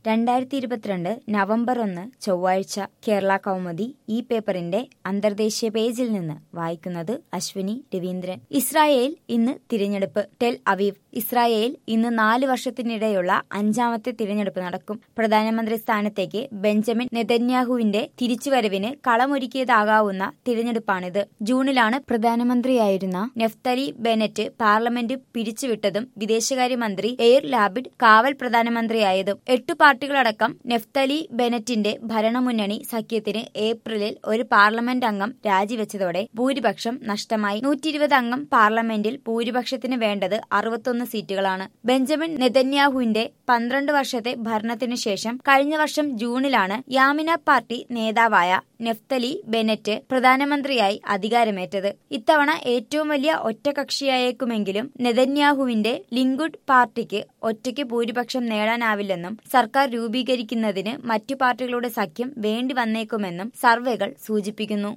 രണ്ടായിരത്തി ഇരുപത്തിരണ്ട് നവംബർ ഒന്ന് ചൊവ്വാഴ്ച കേരള കൗമുദി ഈ പേപ്പറിന്റെ അന്തർദേശീയ പേജിൽ നിന്ന് വായിക്കുന്നത് അശ്വിനി രവീന്ദ്രൻ ഇസ്രായേൽ ഇന്ന് തിരഞ്ഞെടുപ്പ് ടെൽ അവീവ് ഇസ്രായേൽ ഇന്ന് നാല് വർഷത്തിനിടെയുള്ള അഞ്ചാമത്തെ തിരഞ്ഞെടുപ്പ് നടക്കും പ്രധാനമന്ത്രി സ്ഥാനത്തേക്ക് ബെഞ്ചമിൻ നെതന്യാഹുവിന്റെ തിരിച്ചുവരവിന് കളമൊരുക്കിയതാകാവുന്ന തിരഞ്ഞെടുപ്പാണിത് ജൂണിലാണ് പ്രധാനമന്ത്രിയായിരുന്ന നെഫ്തലി ബെനറ്റ് പാർലമെന്റ് പിരിച്ചുവിട്ടതും വിദേശകാര്യമന്ത്രി എയർ ലാബിഡ് കാവൽ പ്രധാനമന്ത്രിയായതും എട്ടു പാർട്ടികളടക്കം നെഫ്തലി ബെനറ്റിന്റെ ഭരണമുന്നണി സഖ്യത്തിന് ഏപ്രിലിൽ ഒരു പാർലമെന്റ് അംഗം രാജിവെച്ചതോടെ ഭൂരിപക്ഷം നഷ്ടമായി നൂറ്റി ഇരുപത് അംഗം പാർലമെന്റിൽ ഭൂരിപക്ഷത്തിന് വേണ്ടത് അറുപത്തൊന്ന് സീറ്റുകളാണ് ബെഞ്ചമിൻ നെതന്യാഹുവിന്റെ പന്ത്രണ്ട് വർഷത്തെ ഭരണത്തിനു ശേഷം കഴിഞ്ഞ വർഷം ജൂണിലാണ് യാമിന പാർട്ടി നേതാവായ നെഫ്തലി ബെനറ്റ് പ്രധാനമന്ത്രിയായി അധികാരമേറ്റത് ഇത്തവണ ഏറ്റവും വലിയ ഒറ്റകക്ഷിയായേക്കുമെങ്കിലും നെതന്യാഹുവിന്റെ ലിങ്കുഡ് പാർട്ടിക്ക് ഒറ്റയ്ക്ക് ഭൂരിപക്ഷം നേടാനാവില്ലെന്നും സർക്കാർ രൂപീകരിക്കുന്നതിന് മറ്റു പാർട്ടികളുടെ സഖ്യം വേണ്ടി വന്നേക്കുമെന്നും സർവേകൾ സൂചിപ്പിക്കുന്നു